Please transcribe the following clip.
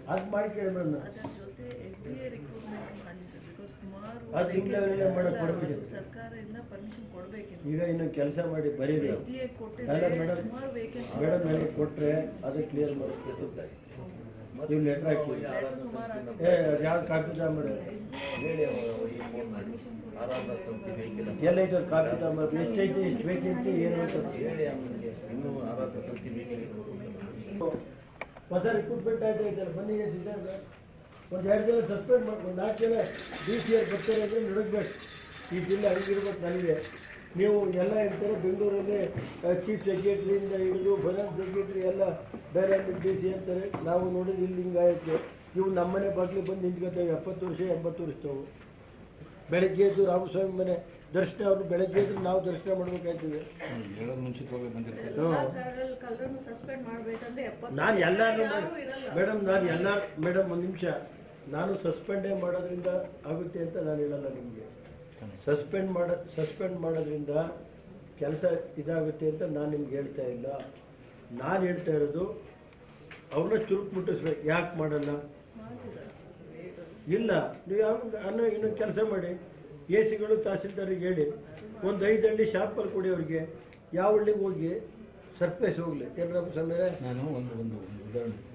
ಅದು ಮಾಡ್ಕೊಳ್ಳಿ ಮೇಡಮ್ ಅದರ ಜೊತೆ ಎಸ್ ಡಿ ಎ ರಿಕ್ರೂಟ್ಮೆಂಟ್ ಮಾಡಿ ಸರ್ ಬಿಕಾಸ್ ಸುಮಾರು ಅದು ಹಿಂದೆ vacancy ಎಲ್ಲ ಮಾಡಕ್ ಎಲ್ಲ ಕೊಡ್ಬೇಕಿತ್ತು. ಸರ್ಕಾರದಿಂದ ಪರ್ಮಿಷನ್ ಕೊಡಬೇಕಿತ್ತು ಈಗ ಇನ್ನು ಕೆಲಸ ಮಾಡಿ ಬರೀರಿ ಎಸ್ ಡಿ ಎ ಅಲ್ಲ ಕೊಟ್ಟಿದ್ರೆ ಮೇಡಮ್ ಸುಮಾರು ವೇಕೆನ್ಸಿ ಮೇಡಮ್ ನನಗೆ ಕೊಟ್ಟರೆ ಅದು ಕ್ಲಿಯರ್ ಮಾಡ್ಬೇಕು ನೀವು ಲೆಟ್ರ್ ಹಾಕಿ ಸುಮಾರು ಏ ಯಾವ್ದು ಕಾಪಿ ತಗೊಂಬಿಡಿ ಎಲ್ಲೈತೆ ಕಾಪಿ ತಗೊಂಬ ಎಷ್ಟೈತೆ ಎಷ್ಟು ವೇಕೆನ್ಸಿ ಏನು ಅಂತ ಇನ್ನು ಆರಾಧನೆ ಸಮಿತಿ ಮೀಟಿಂಗ್ ಹೊಸ ರಿಕ್ರೂಟ್ಮೆಂಟ್ ಆಯ್ತು ಐತಲ್ಲ ಬನ್ನಿ ಸಿದ್ಧಾರ್ಥ ಒಂದು ಎರಡು ಜನ ಸಸ್ಪೆಂಡ್ ಮಾಡ್ಕೊಂಡು ನಾಲ್ಕು ಜನ ಡಿ ಸಿ ಆರ್ ಬರ್ತಾರೆ ಅಂದರೆ ನಡಗಬೇಕು ಈ ಜಿಲ್ಲೆ ಹಂಗಿರ್ಬೇಕು ನನಗೆ ನೀವು ಎಲ್ಲ ಇರ್ತಾರೆ ಬೆಂಗಳೂರಲ್ಲಿ ಚೀಫ್ ಸೆಕ್ರೆಟ್ರಿಯಿಂದ ಹಿಡಿದು ಫೈನಾನ್ಸ್ ಸೆಕ್ರೆಟ್ರಿ ಎಲ್ಲ ಡೈರೆಕ್ಟ್ ಡಿ ಸಿ ಅಂತಾರೆ ನಾವು ನೋಡಿದ್ರೆ ಇಲ್ಲಿ ಹಿಂಗಾಯ್ತು ಇವು ನಮ್ಮನೆ ಬಾಗಿಲು ಬಂದು ನಿಂತ್ಕೊತಾವೆ ಎಪ್ಪತ್ತು ವರ್ಷ ಎಂಬತ್ತು ವರ್ಷದವು ಬೆಳಗ್ಗೆ ಎದ್ದು ರಾಮಸ್ವಾಮಿ ಮನೆ ದರ್ಶನ ಅವರು ಬೆಳಗ್ಗೆ ಎದ್ದು ನಾವು ದರ್ಶನ ಮಾಡ್ಬೇಕಾಯ್ತದೆ ಹೇಳೋದು ಮುಂಚಿತವಾಗಿ ಬಂದಿರ್ತಾರೆ ಎಲ್ಲಾ ಕರಡಲ್ಲಿ ಕಳ್ಳರನ್ನು ಸಸ್ಪೆಂಡ್ ಮಾಡ್ಬೇಕಂದ್ರೆ ಎಪ್ಪತ್ತು ನಾನು ಎಲ್ಲರೂ ಯಾರು ಇರಲ್ಲ ಮೇಡಮ್ ನಾನು ಎಲ್ಲ ಮೇಡಮ್ ಒಂದು ನಿಮಿಷ ನಾನು ಸಸ್ಪೆಂಡೇ ಮಾಡೋದ್ರಿಂದ ಆಗುತ್ತೆ ಅಂತ ನಾನು ಹೇಳಲ್ಲ ನಿಮಗೆ ಸಸ್ಪೆಂಡ್ ಮಾಡ ಸಸ್ಪೆಂಡ್ ಮಾಡೋದ್ರಿಂದ ಕೆಲಸ ಇದಾಗುತ್ತೆ ಅಂತ ನಾನು ನಿಮ್ಗೆ ಹೇಳ್ತಾ ಇಲ್ಲ ನಾನು ಹೇಳ್ತಾ ಇರೋದು ಅವ್ರನ್ನ ಚುರುಕು ಮುಟ್ಟಿಸ್ಬೇಕು ಯಾಕೆ ಮಾಡಲ್ಲ ಮಾಡ್ತಿದ್ದಾರೆ ಇಲ್ಲ ನೀವು ಯಾವ ಅನ್ನೋ ಇನ್ನೊಂದು ಕೆಲಸ ಮಾಡಿ ಎ ಸಿಗಳು ತಹಸೀಲ್ದಾರಿಗೆ ಹೇಳಿ ಒಂದು ಐದು ಹಳ್ಳಿ ಶಾಪಲ್ಲಿ ಕೊಡಿ ಅವ್ರಿಗೆ ಯಾವ ಹಳ್ಳಿಗೆ ಹೋಗಿ ಸರ್ಪ್ರೈಸ್ ಹೋಗಲಿ ಏನಾರ ಸಮಯ ನಾನು ಒಂದು ಒಂದು ಒಂದು ಉದಾಹರಣೆ